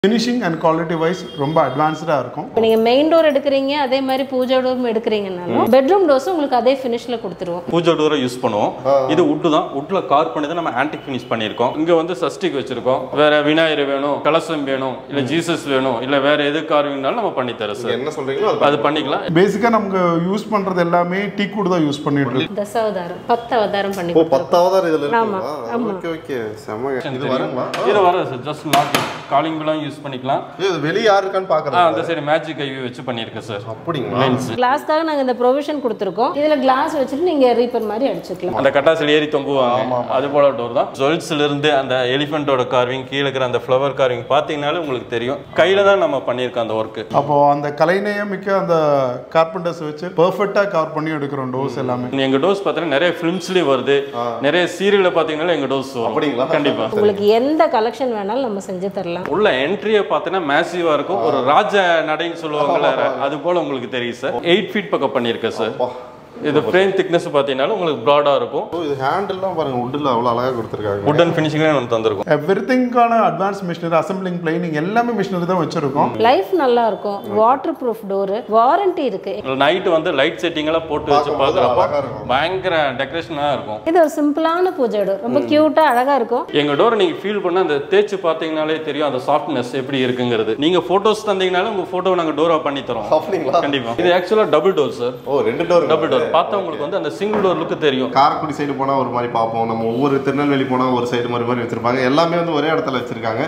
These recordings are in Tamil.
ஃபினிஷிங் அண்ட் குவாலிட்டி வைஸ் ரொம்ப அட்வான்ஸ்டாக இருக்கும் இப்போ நீங்கள் மெயின் டோர் எடுக்கிறீங்க அதே மாதிரி பூஜா டோரும் எடுக்கிறீங்கனாலும் பெட்ரூம் டோர்ஸும் உங்களுக்கு அதே ஃபினிஷில் கொடுத்துருவோம் பூஜா டோரை யூஸ் பண்ணுவோம் இது உட்டு தான் உட்ல கார் பண்ணி தான் நம்ம ஆன்டிக் ஃபினிஷ் பண்ணியிருக்கோம் இங்க வந்து சஸ்டிக் வச்சிருக்கோம் வேற விநாயகர் வேணும் கலசம் வேணும் இல்ல ஜீசஸ் வேணும் இல்ல வேற எது கார்விங்னாலும் நம்ம பண்ணி தரோம் சார் என்ன சொல்றீங்களோ அது அது பண்ணிக்கலாம் பேசிக்காக நமக்கு யூஸ் பண்ணுறது எல்லாமே டீ கூட தான் யூஸ் பண்ணிட்டு இருக்கோம் தசாவதாரம் பத்து அவதாரம் பண்ணி ஓ பத்தாவது இதுல ஆமா, இருக்குங்களா ஆமா. ஓகே ஓகே செம்ம இது வருங்களா இது வராது சார் ஜஸ்ட் லாக் காலிங் பிலாம் யூஸ் பண்ணிக்கலாம் இது வெளிய யாரு இருக்கான்னு ஆ, பாக்குறேன் அந்த சைடு மேஜிக் ஐவி வச்சு பண்ணியிருக்கேன் சார் அப்படிங்களா லென்ஸ் கிளாஸ்க்காக நாங்கள் இந்த ப்ரொவிஷன் கொடுத்துருக்கோம் இதில் கிளாஸ் வச்சுட்டு நீங்கள் ரீப்பர் மாதிரி அடிச்சுக்கலாம் அந்த கட்டாசில் ஏறி தொங்குவாங்க அது போல டோர் தான் ஜுவல்ஸ்ல இருந்து அந்த எலிஃபென்ட்டோட கார்விங் கீழே இருக்கிற அந்த ஃப்ளவர் கார்விங் பார்த்தீங்கனாலே உங்களுக்கு தெரியும் கையில தான் நம்ம பண்ணியிருக்கோம் அந்த ஒர்க்கு அப்போ அந்த கலைநயம் மிக்க அந்த கார்பெண்டர்ஸ் வச்சு பெர்ஃபெக்டாக கவர் பண்ணி எடுக்கிறோம் டோஸ் எல்லாமே எங்க டோஸ் பார்த்தீங்கன்னா நிறைய ஃபிலிம்ஸ்லயும் வருது நிறைய சீரியல்ல பார்த்தீங்கன்னா எங்க டோஸ் வரும் அப்படிங்களா? கண்டிப்பா உங்களுக்கு எந்த கலெக்ஷன் வேணாலும் நம்ம செஞ்சு தரலாம் உள்ள என்ட்ரியை பார்த்தீங்கன்னா மேசிவா இருக்கும் ஒரு ராஜ நடைன்னு சொல்லுவாங்கல்ல அது போல உங்களுக்கு தெரியும் சார் எயிட் ஃபீட் பக்கம் பண்ணியிருக்கேன் சார் இது ஃப்ரேம் திக்னஸ் பார்த்தீங்கன்னா உங்களுக்கு ப்ராடா இருக்கும் ஓ இது ஹேண்டில்லாம் பாருங்க உட்ல அவ்வளவு அழகா கொடுத்துருக்காங்க வுடன் ஃபினிஷிங்லேயே நம்ம தந்திருக்கும் எவ்ரிதிங்கான அட்வான்ஸ் மிஷினரி அசம்பிளிங் பிளைனிங் எல்லாமே மிஷினரி தான் வச்சிருக்கோம் லைஃப் நல்லா இருக்கும் வாட்டர் ப்ரூஃப் டோரு வாரண்டி இருக்கு நைட்டு வந்து லைட் செட்டிங் எல்லாம் போட்டு வச்சு பார்க்குறப்போ அழகா இருக்கும். பயங்கர டெக்கரேஷனாக இருக்கும் இது ஒரு சிம்பிளான பூஜை டோர் ரொம்ப கியூட்டா அழகா இருக்கும் எங்க டோரை நீங்க ஃபீல் பண்ண அந்த தேய்ச்சி பார்த்தீங்கனாலே தெரியும் அந்த சாஃப்ட்னஸ் எப்படி இருக்குங்கிறது நீங்க போட்டோஸ் தந்தீங்கனாலும் உங்க போட்டோ நாங்க டோரா பண்ணி தரோம் அப்படிங்களா கண்டிப்பா இது ஆக்சுவலா டபுள் டோர் சார் ஓ ரெண்டு டோர் டபுள் டோர் பார்த்தா உங்களுக்கு வந்து அந்த சிங்கிள் டோர் லுக்கு தெரியும் காரைக்குடி சைடு போனா ஒரு மாதிரி பார்ப்போம் நம்ம ஒவ்வொரு திருநெல்வேலி போனா ஒரு சைடு மாதிரி மாதிரி வச்சிருப்பாங்க எல்லாமே வந்து ஒரே இடத்துல வச்சிருக்காங்க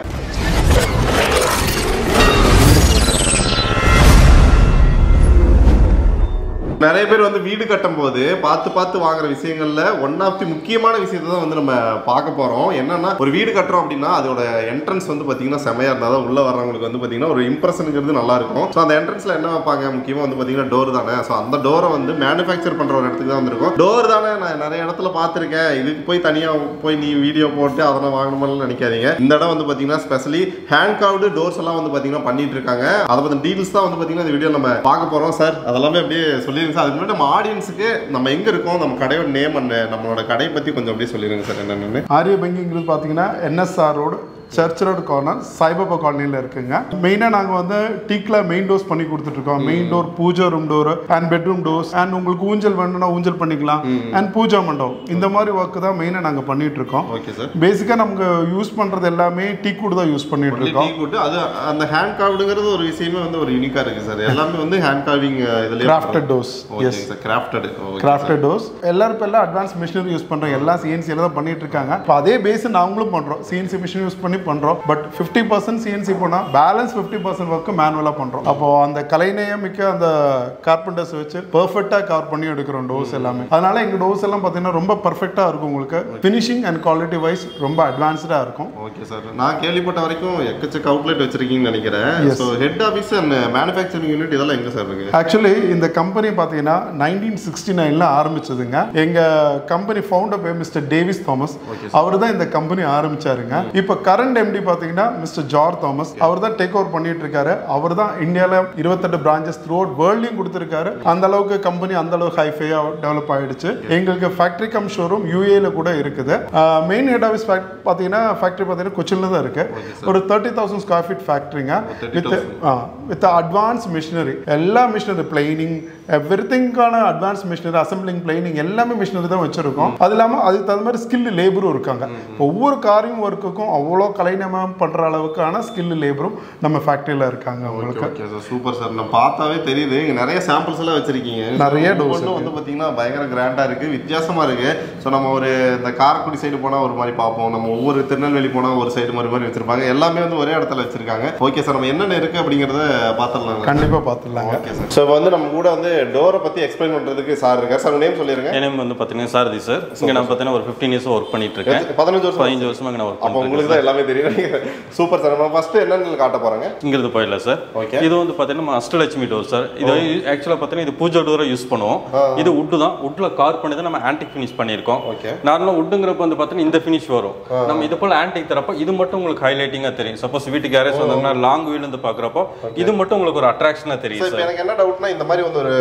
நிறைய பேர் வந்து வீடு கட்டும் போது பார்த்து பார்த்து வாங்குற விஷயங்கள்ல ஒன் ஆஃப் தி முக்கியமான விஷயத்தை தான் வந்து நம்ம பார்க்க போறோம் என்னன்னா ஒரு வீடு கட்டுறோம் அப்படின்னா அதோட என்ட்ரன்ஸ் வந்து பாத்தீங்கன்னா செமையா இருந்தா தான் உள்ள வர்றவங்களுக்கு வந்து பாத்தீங்கன்னா ஒரு இம்ப்ரெஷனுங்கிறது நல்லா இருக்கும் ஸோ அந்த என்ட்ரன்ஸ்ல என்ன வைப்பாங்க முக்கியமா வந்து பாத்தீங்கன்னா டோர் தானே ஸோ அந்த டோரை வந்து மேனுஃபேக்சர் பண்ற ஒரு இடத்துக்கு தான் வந்திருக்கும் டோர் தானே நான் நிறைய இடத்துல பார்த்துருக்கேன் இதுக்கு போய் தனியா போய் நீ வீடியோ போட்டு அதெல்லாம் வாங்கணுமான்னு நினைக்காதீங்க இந்த இடம் வந்து பாத்தீங்கன்னா ஸ்பெஷலி ஹேண்ட் கவுடு டோர்ஸ் எல்லாம் வந்து பாத்தீங்கன்னா பண்ணிட்டு இருக்காங்க அதை பத்தி டீல்ஸ் தான் வந்து பாத்தீங்கன்னா இந்த வீடியோ நம்ம பார்க்க போறோம் சார் அதெல்லாமே அப்படியே சொல்லிருங்க சார் அதுக்கு முன்னாடி நம்ம ஆடியன்ஸுக்கு நம்ம எங்க இருக்கோம் நம்ம கடையோட நேம் அண்ட் நம்மளோட கடையை பத்தி கொஞ்சம் அப்படியே சொல்லிருங்க சார் என்னென்னு ஆரிய பங்கிங்கிறது பார்த்தீங்கன்னா NSR road church road corner Saibaba காலனியில் இருக்குங்க மெயினாக நாங்கள் வந்து டீக்கில் மெயின் டோர்ஸ் பண்ணி கொடுத்துட்ருக்கோம் main door pooja room door and bedroom doors and உங்களுக்கு ஊஞ்சல் வேணும்னா ஊஞ்சல் பண்ணிக்கலாம் அண்ட் பூஜா மண்டபம் இந்த மாதிரி ஒர்க்கு தான் மெயினாக நாங்கள் பண்ணிட்டு இருக்கோம் ஓகே சார் பேசிக்காக நமக்கு யூஸ் பண்ணுறது எல்லாமே டீ கூட தான் யூஸ் பண்ணிட்டு டீ இருக்கோம் கூட்டு அது அந்த ஹேண்ட் கார்டுங்கிறது ஒரு விஷயமே வந்து ஒரு யூனிக்கா இருக்கு சார் எல்லாமே வந்து ஹேண்ட் கார்விங் இதுல crafted doors okay sir crafted crafted doors எல்லாரும் இப்போ எல்லாம் அட்வான்ஸ் மிஷினரி யூஸ் பண்ணுறோம் எல்லாம் சிஎன்சியில் தான் பண்ணிட்டு இருக்காங்க இப்போ அதே பேஸ் நாங்களும் பண்ணுறோம் சிஎன்சி மிஷின் யூஸ் பண்ணி பண்ணுறோம் பட் ஃபிஃப்டி பர்சன்ட் சிஎன்சி போனால் பேலன்ஸ் ஃபிஃப்டி பர்சன்ட் ஒர்க்கு மேனுவலாக பண்ணுறோம் அப்போ அந்த கலைநயம் மிக்க அந்த கார்பெண்டர்ஸ் வச்சு பெர்ஃபெக்டாக கவர் பண்ணி எடுக்கிறோம் டோர்ஸ் எல்லாமே அதனால எங்கள் டோர்ஸ் எல்லாம் பார்த்தீங்கன்னா ரொம்ப பர்ஃபெக்டாக இருக்கும் உங்களுக்கு ஃபினிஷிங் அண்ட் குவாலிட்டி வைஸ் ரொம்ப அட்வான்ஸ்டாக இருக்கும் ஓகே சார் நான் கேள்விப்பட்ட வரைக்கும் எக்கச்சக்க அவுட்லெட் வச்சிருக்கீங்கன்னு நினைக்கிறேன் so head office and manufacturing unit இதெல்லாம் எங்க சார் இருக்கு ஆக்சுவலி இந்த கம்பெனி பார்த்தீங்கன்னா நைன்டீன் சிக்ஸ்டி நைனில் ஆரம்பிச்சதுங்க எங்கள் கம்பெனி ஃபவுண்டர் பேர் மிஸ்டர் டேவிஸ் தாமஸ் அவர் தான் இந்த கம்பெனி ஆரம்பிச்சாருங்க இப்போ கரண்ட் எம்டி பார்த்தீங்கன்னா மிஸ்டர் ஜார் தாமஸ் அவர் தான் டேக் ஓவர் பண்ணிட்டு இருக்காரு அவர் தான் இந்தியாவில் இருபத்தெட்டு பிரான்ச்சஸ் த்ரூ அவுட் வேர்ல்டையும் கொடுத்துருக்காரு அந்த அளவுக்கு கம்பெனி அந்த அளவுக்கு ஹைஃபையாக டெவலப் ஆயிடுச்சு எங்களுக்கு ஃபேக்ட்ரி கம் ஷோரூம் யூஏல கூட இருக்குது மெயின் ஹெட் ஆஃபீஸ் பார்த்தீங்கன்னா ஃபேக்ட்ரி பார்த்தீங்கன்னா கொச்சின்ல தான் இருக்கு ஒரு தேர்ட்டி தௌசண்ட் ஸ்கொயர் ஃபீட் ஃபேக்ட்ரிங்க வித் வித் அட்வான்ஸ் மிஷினரி எல்லா மிஷினரி பிளைனிங் எவ்ரிதிங்கான அட்வான்ஸ் மிஷினரி அசம்பிளிங் பிளைனிங் எல்லாமே மிஷினரி தான் வச்சிருக்கோம் அது இல்லாமல் அதுக்கு தகுந்த மாதிரி ஸ்கில் லேபரும் இருக்காங்க ஒவ்வொரு காரியம் ஒர்க்குக்கும் அவ்வளோ கலைநயமாக பண்ணுற அளவுக்கான ஸ்கில் லேபரும் நம்ம ஃபேக்ட்ரியில் இருக்காங்க உங்களுக்கு ஓகே சார் சூப்பர் சார் நம்ம பார்த்தாவே தெரியுது இங்க நிறைய சாம்பிள்ஸ் எல்லாம் வச்சிருக்கீங்க நிறைய doors ஒவ்வொன்றும் வந்து பாத்தீங்கன்னா பயங்கர கிராண்டா இருக்கு வித்தியாசமா இருக்கு ஸோ நம்ம ஒரு இந்த காரைக்குடி சைடு போனா ஒரு மாதிரி பார்ப்போம் நம்ம ஒவ்வொரு திருநெல்வேலி போனா ஒரு சைடு மாதிரி மாதிரி வச்சிருப்பாங்க எல்லாமே வந்து ஒரே இடத்துல வச்சிருக்காங்க ஓகே சார் நம்ம என்னென்ன இருக்கு அப்படிங்கறத பார்த்துடலாம் கண்டிப்பாக பார்த்துடலாங்க ஓகே சார் ஸோ வந்து நம்ம கூட வந்து டோரை பத்தி எக்ஸ்பிளைன் பண்றதுக்கு சார் இருக்கார் சார் நேம் சொல்லிருங்க என் name வந்து பார்த்தீங்கன்னா சாரதி சார் இங்கே நான் பார்த்தீங்கன்னா ஒரு ஃபிஃப்டீன் இயர்ஸ் ஒர்க் பண்ணிட்டு இருக்கேன் பதினஞ்சு வருஷம் பதினஞ்சு வருஷமா இங்க நான் ஒர்க் அப்போ பண்ணிட்டு உங்களுக்கு தான் எல்லாமே தெரியும் சூப்பர் சார் நம்ம ஃபர்ஸ்ட் என்னன்னு காட்ட போறாங்க இங்கிறது போயிடலாம் சார் Okay. இது வந்து பார்த்தீங்கன்னா நம்ம அஷ்டலட்சுமி டோர் சார் இது ஆக்சுவலாக பார்த்தீங்கன்னா இது பூஜா டோரை யூஸ் பண்ணுவோம் இது உட்டு தான் உட்ல கார் பண்ணி தான் நம்ம ஆன்டிக் ஃபினிஷ் பண்ணியிருக்கோம் ஓகே நார்மலாக உட்டுங்கிறப்ப வந்து பார்த்தீங்கன்னா இந்த ஃபினிஷ் வரும் நம்ம இது போல ஆன்டிக் தரப்ப இது மட்டும் உங்களுக்கு ஹைலைட்டிங்காக தெரியும் சப்போஸ் வீட்டுக்கு யாராச்சும் வந்தாங்கன்னா லாங் வியூல இருந்து பார்க்குறப்போ இது மட்டும் உங்களுக்கு ஒரு அட்ராக்ஷனாக தெரியும் சார் இப்போ சார் எனக்கு என்ன டவுட்னா இந்த மாதிரி வந்து ஒரு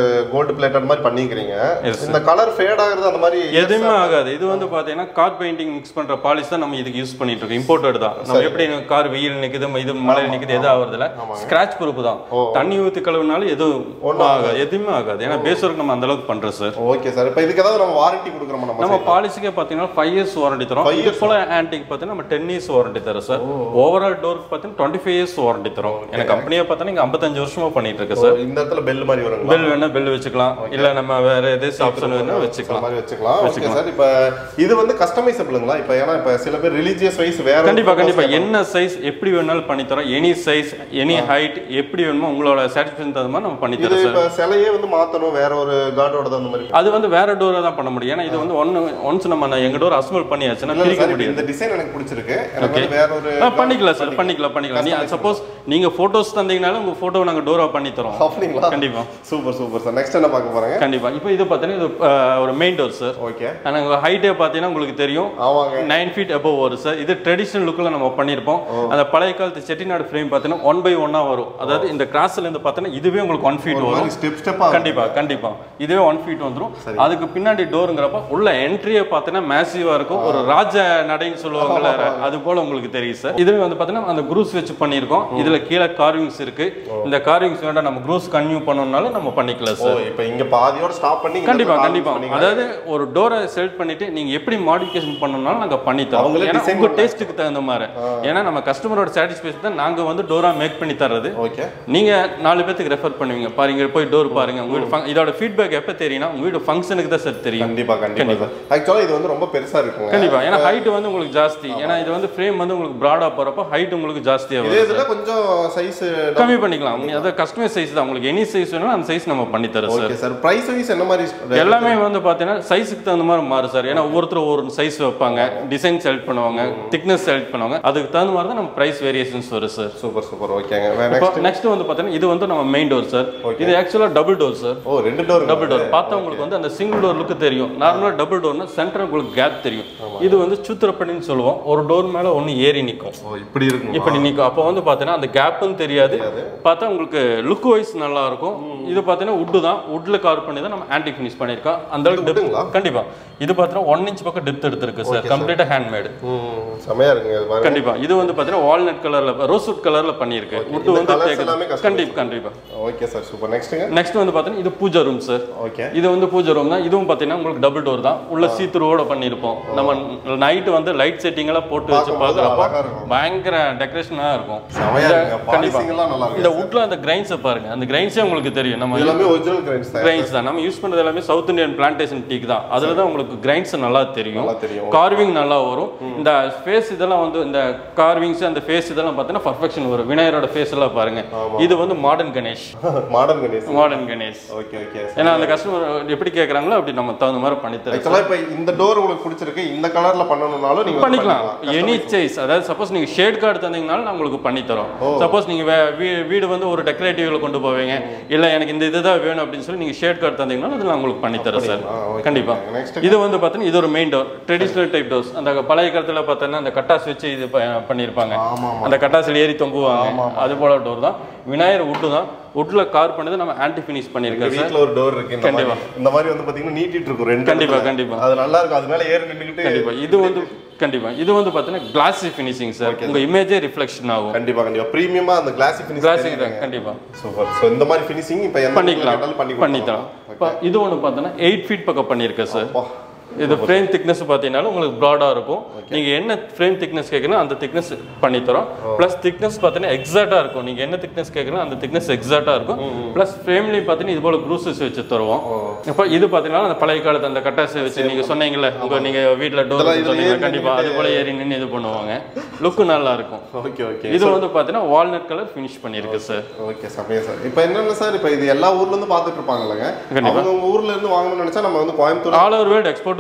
கோல்டு பிளேட்டட் மாதிரி பண்ணிக்கிறீங்க Yes, sir. இந்த கலர் ஃபேட் ஆகுறது அந்த மாதிரி எதுவுமே ஆகாது இது வந்து பாத்தீங்கன்னா கார் பெயிண்டிங் மிக்ஸ் பண்ற பாலிஷ் தான் நம்ம இதுக்கு யூஸ் பண்ணிட்டு இருக்கோம் இம்போர்ட்டட் தான் நம்ம எப்படி கார் வெயில் நிக்குது இது மழை நிக்குது எதுவும் ஆகுறது இல்ல ஸ்கிராச் ப்ரூஃப் தான் தண்ணி ஊத்தி கழுவுனாலும் எதுவும் ஆகாது எதுவுமே ஆகாது ஏன்னா பேஸ் ஒர்க் நம்ம அந்த அளவுக்கு பண்றோம் சார் ஓகே சார் இப்போ இதுக்கு ஏதாவது நம்ம வாரண்டி கொடுக்குறோமா நம்ம நம்ம பாலிசிக்கே பார்த்தீங்கன்னா ஃபைவ் இயர்ஸ் வாரண்டி தரோம் Five இது போல ஆன்டிக் பார்த்தீங்கன்னா நம்ம டென் இயர்ஸ் வாரண்டி தரோம் சார் ஓவரால் டோருக்கு பார்த்தீங்கன்னா டுவெண்ட்டி ஃபைவ் இயர்ஸ் வாரண்டி தரோம் எனக்கு கம்பெனியை பார்த்தீங்கன்னா இங்கே ஐம்பத்தஞ்சு வருஷமா பண்ணிட்டு இருக்கு சார் இந்த இடத்துல பெல் மாதிரி வருங்களா பெல் வேணா பெல் வச்சுக்கலாம் இல்ல நம்ம வேற எது ஆப்ஷன் வேணா அந்த வச்சுக்கலாம் மாதிரி வச்சுக்கலாம் ஓகே சார் இப்போ இது வந்து கஸ்டமைசபிளுங்களா இப்போ ஏன்னா இப்போ சில பேர் ரிலீஜியஸ் வைஸ் வேற கண்டிப்பா கண்டிப்பா என்ன சைஸ் எப்படி வேணாலும் பண்ணி தரோம் எனி சைஸ் எனி ஹைட் எப்படி வேணுமோ உங்களோட சாட்டிஸ்ஃபேக்ஷன் தகுந்த மாதிரி நம்ம பண்ணி இது தரோம் சார் இப்போ சிலையே வந்து மாத்தணும் வேற ஒரு கார்டோட அந்த மாதிரி அது வந்து வேற டோரை தான் பண்ண முடியும் ஏன்னா இது வந்து ஒன்னு ஒன்ஸ் நம்ம நான் எங்க டோர் அசம்பிள் பண்ணியாச்சுன்னா இல்ல பிரிக்க சார் முடியாது இந்த டிசைன் எனக்கு பிடிச்சிருக்கு எனக்கு வந்து வேற ஒரு ஆ, பண்ணிக்கலாம் சார் பண்ணிக்கலாம் பண்ணிக்கலாம் நீ சப்போஸ் நீங்க போட்டோஸ் தந்தீங்கனாலும் உங்க போட்டோ நாங்க டோரா பண்ணி தரோம் அப்படிங்களா கண்டிப்பா சூப்பர் சூப்பர் சார் நெக்ஸ்ட் என்ன பார்க்க போறாங்க கண்டிப்பா இப்போ இது பார்த்தீங்கன்னா இது ஆ, ஒரு மெயின் டோர் சார் ஓகே ஆனால் ஹைட்டே பார்த்தீங்கன்னா உங்களுக்கு தெரியும் ஆமாங்க நைன் ஃபீட் above வரும் சார் இது ட்ரெடிஷனல் லுக்கில் நம்ம பண்ணியிருப்போம் அந்த பழைய காலத்து செட்டிநாடு ஃப்ரேம் பார்த்தீங்கன்னா ஒன் பை ஒன்னாக வரும் அதாவது இந்த கிராஸ்ல இருந்து பார்த்தீங்கன்னா இதுவே உங்களுக்கு ஒன் ஃபீட் வரும் ஸ்டெப் ஸ்டெப்பா கண்டிப்பா கண்டிப்பா இதுவே ஒன் ஃபீட் வந்துரும் அதுக்கு பின்னாடி டோருங்கிறப்ப உள்ள என்ட்ரியை பார்த்தீங்கன்னா மேசிவா இருக்கும் ஒரு ராஜ நடைன்னு சொல்லுவாங்கல்ல அது போல உங்களுக்கு தெரியும் சார் இதுவே வந்து பார்த்தீங்கன்னா அந்த குரூஸ் வச்சு பண்ணியிருக்கோம் இதுல கீழே கார்விங்ஸ் இருக்கு இந்த கார்விங்ஸ் வேண்டாம் நம்ம குரூஸ் கன்யூ பண்ணணும்னாலும் நம்ம பண்ணிக்கலாம் ஓ சார் இப்போ இங்க பாதியோட ஸ்டாப் பண்ணி இங்க கண்டிப்பா carving கண்டிப்பா பண்ணிக்கலாம். அதாவது ஒரு டோரை செலக்ட் பண்ணிட்டு நீங்க எப்படி மாடிஃபிகேஷன் பண்ணணும்னாலும் நாங்க பண்ணி தரோம் அவங்களே ஏன்னா design உங்க பண்ணலாம். டேஸ்ட்டுக்கு தகுந்த மாதிரி ஏன்னா நம்ம கஸ்டமரோட சாட்டிஸ்ஃபேக்ஷன் தான் நாங்க வந்து டோரா மேக் பண்ணி தர்றது ஓகே நீங்க நாலு பேத்துக்கு ரெஃபர் பண்ணுவீங்க பாருங்க போய் டோர் பாருங்க உங்க வீடு fun- இதோட ஃபீட்பேக் எப்ப தெரியும்னா உங்க வீடு ஃபங்க்ஷனுக்கு தான் சார் தெரியும் கண்டிப்பா கண்டிப்பா சார் ஆக்சுவலா இது வந்து ரொம்ப பெருசா இருக்குங்க கண்டிப்பா ஏன்னா ஹைட் வந்து உங்களுக்கு ஜாஸ்தி ஏன்னா இது வந்து ஃப்ரேம் வந்து உங்களுக்கு பிராடா போறப்ப ஹைட் உங்களுக்கு ஜாஸ்தியா இதே வரும் இதுல கொஞ்சம் சைஸ் கம்மி பண்ணிக்கலாம் உங்க- அதாவது கஸ்டமைஸ் சைஸ் தான் உங்களுக்கு எனி சைஸ் வேணும் அந்த சைஸ் நம்ம பண்ணி தரோம் sir okay sir price wise என்ன மாதிரி எல்லாமே வந்து பார்த்தீங்கன்னா சைஸுக்கு தகுந்த மாதிரி மாறும் சார் ஏன்னா ஒவ்வொருத்தரும் ஒரு சைஸ் வைப்பாங்க டிசைன் செலக்ட் பண்ணுவாங்க திக்னஸ் செலக்ட் பண்ணுவாங்க அதுக்கு தகுந்த மாதிரி தான் நம்ம ப்ரைஸ் வேரியேஷன்ஸ் வரும் சார் சூப்பர் சூப்பர் ஓகேங்க இப்போ நெக்ஸ்ட் நெக்ஸ்ட் வந்து பார்த்தீங்கன்னா இது வந்து நம்ம மெயின் டோர் சார் இது ஆக்சுவலாக டபுள் டோர் சார் ஓ ரெண்டு டோர் டபுள் டோர் பார்த்தா உங்களுக்கு வந்து அந்த சிங்கிள் டோர் லுக்கு தெரியும் நார்மலாக டபுள் டோர்னா சென்டர் உங்களுக்கு கேப் தெரியும் இது வந்து சூத்திரப்படின்னு சொல்லுவோம் ஒரு டோர் மேலே ஒன்று ஏறி நிற்கும் ஓ இப்படி இருக்கும் இப்படி நிற்கும் அப்போ வந்து பார்த்தீங்கன்னா அந்த கேப்பும் தெரியாது பார்த்தா உங்களுக்கு லுக் வைஸ் நல்லா இருக்கும் இது பார்த்தீங்கன்னா உட்டு தான் உட்டில் கார் பண்ணி தான் நம்ம ஆன்டி ஃபினிஷ் பண்ணியிருக்கோம் அந்த அளவுக்கு wood-ங்களா? depth- கண்டிப்பா இது பார்த்தீங்கன்னா ஒன் இன்ச் பக்கம் டெப்த் எடுத்திருக்கு சார் கம்ப்ளீட்டாக ஹேண்ட்மேடு ம் செமையா இருக்குங்க இது பாருங்க கண்டிப்பா இது வந்து பார்த்தீங்கன்னா வால்நட் கலர்ல ரோஸ்வுட் கலர்ல பண்ணியிருக்கு உட்டு இந்த வந்து colours தேக்கு- எல்லாமே custom. கண்டிப்பா கண்டிப்பா ஓகே சார் சூப்பர் நெக்ஸ்ட்டுங்க நெக்ஸ்ட் வந்து பார்த்தீங்கன்னா இது பூஜா ரூம் சார் ஓகே இது வந்து பூஜை ரூம் தான் இதுவும் பார்த்தீங்கன்னா உங்களுக்கு டபுள் டோர் தான் உள்ள சீத்துருவோட பண்ணியிருப்போம் நம்ம நைட் வந்து லைட் செட்டிங் எல்லாம் போட்டு வச்சு பார்க்கும்போது பார்க்குறப்போ அழகா இருக்கும். பயங்கர டெக்கரேஷனாக இருக்கும் செமையா இந்த- இருக்குங்க கண்டிப்பா பாலிசிங் எல்லாம் நல்லா இந்த இருக்கு உட்ல அந்த கிரைன்ஸை பாருங்க அந்த கிரைன்ஸே உங்களுக்கு தெரியும் நம்ம எல்லாமே ஒரிஜினல் கிரைன்ஸ் தான் கிரைன்ஸ் தான் நம்ம யூஸ் பண்றது எல்லாமே சவுத் இந்தியன் பிளான்டேஷன் டீக் தான் அதுல தான் உங்களுக்கு கிரைன்ஸ் நல்லா தெரியும் நல்லா தெரியும். கார்விங் நல்லா வரும் இந்த ஃபேஸ் இதெல்லாம் வந்து இந்த கார்விங்ஸ் அந்த ஃபேஸ் இதெல்லாம் பார்த்தீங்கன்னா பர்ஃபெக்ஷன் வரும் விநாயகரோட ஃபேஸ் எல்லாம் பாருங்க இது வந்து modern Ganesh modern Ganesh modern Ganesh okay okay ஏன்னா அந்த கஸ்டமர் எப்படி கேட்குறாங்களோ அப்படி நம்ம தகுந்த மாதிரி பண்ணி தரோம் ஆக்சுவலா இப்போ இந்த டோர் உங்களுக்கு பிடிச்சிருக்கு இந்த கலர்ல பண்ணணும்னாலும் நீங்க வந்து பண்ணிக்கலாம் பண்ணிக்கலாம். எனி சைஸ் அதாவது சப்போஸ் நீங்க ஷேட் கார்டு தந்தீங்கனாலும் நான் உங்களுக்கு பண்ணி தரோம் சப்போஸ் நீங்க வே- வீ- வீடு வந்து ஒரு டெக்கரேட்டிவ்ல கொண்டு போவீங்க இல்ல எனக்கு இந்த இதுதான் வேணும் அப்படின்னு சொல்லி நீங்க ஷேட் கார்டு தந்தீங்கனாலும் அது நான் உங்களுக்கு பண்ணி தரேன் சார் ஆ, okay. கண்டிப்பா Next. இது வந்து பார்த்தீங்கன்னா இது ஒரு main door traditional type doors அந்த பழைய காலத்துல பார்த்தோன்னா அந்த கட்டாஸ் வச்சு இது ப- பண்ணியிருப்பாங்க ஆமா ஆமா அந்த கட்டாசில் ஏறி தொங்குவாங்க அது போல டோர் தான் விநாயகர் உட்டு தான் உட்ல கார் பண்ணது நம்ம ஆன்டி ஃபினிஷ் எங்க பண்ணியிருக்கோம் சார் வீட்ல ஒரு டோர் இருக்கு இந்த மாதிரி இந்த மாதிரி வந்து பாத்தீங்கன்னா நீட்டிட்டு இருக்கும் ரெண்டு கண்டிப்பா, இடத்துல. கண்டிப்பா. அது நல்லா இருக்கும் அது மேல ஏறி நின்னுக்கிட்டு கண்டிப்பா இது வந்து கண்டிப்பா இது வந்து பார்த்தீங்கன்னா கிளாஸி ஃபினிஷிங் சார் உங்க இமேஜே ரிஃப்ளெக்ஷன் ஆகும் கண்டிப்பா கண்டிப்பா பிரீமியமா அந்த கிளாசி ஃபினிஷ் கிளாசிக் தான் கண்டிப்பா சூப்பர் சோ இந்த மாதிரி ஃபினிஷிங் இப்போ எந்த பண்ணிக்கலாம் கேட்டாலும் பண்ணி பண்ணித்தரோம் இப்போ இது ஒன்று பார்த்தோன்னா எயிட் ஃபீட் பக்கம் பண்ணியிருக்கேன் சார் அப்பா. இது ஃப்ரேம் திக்னஸ் பார்த்தீங்கன்னா உங்களுக்கு ப்ராடாக இருக்கும் நீங்கள் என்ன ஃப்ரேம் திக்னஸ் கேட்குறீங்களோ அந்த திக்னஸ் பண்ணித்தரோம் ப்ளஸ் திக்னஸ் பார்த்தீங்கன்னா எக்ஸாக்டாக இருக்கும் நீங்கள் என்ன திக்னஸ் கேட்குறீங்களோ அந்த திக்னஸ் எக்ஸாக்டாக இருக்கும் ப்ளஸ் ஃப்ரேம்லேயும் பார்த்தீங்கன்னா இது போல் க்ரூசஸ் வச்சு தருவோம் இப்போ இது பார்த்தீங்கன்னா அந்த பழைய காலத்து அந்த கட்டாசை வச்சு நீங்கள் சொன்னீங்கல்ல உங்கள் நீங்கள் வீட்டில் டோர் இதெல்லாம் இதுல சொன்னீங்க ஏறி கண்டிப்பாக அது போல் ஏறி நின்று இது பண்ணுவாங்க லுக்கு நல்லா இருக்கும் ஓகே ஓகே இது வந்து பார்த்தீங்கன்னா வால்நட் கலர் ஃபினிஷ் பண்ணியிருக்கு சார் ஓகே சமயம் சார் இப்போ என்னென்ன சார் இப்போ இது எல்லா ஊர்ல இருந்து பார்த்துட்டு இருப்பாங்கல்லங்க கண்டிப்பா. அவங்க உங்க ஊர்ல இருந்து வாங்கணும்னு நினைச்சா நம்ம வந்து கோயம்புத்தூர் ஆல் ஓவர் வேர்ல்டு எக்ஸ்போர்ட்டும்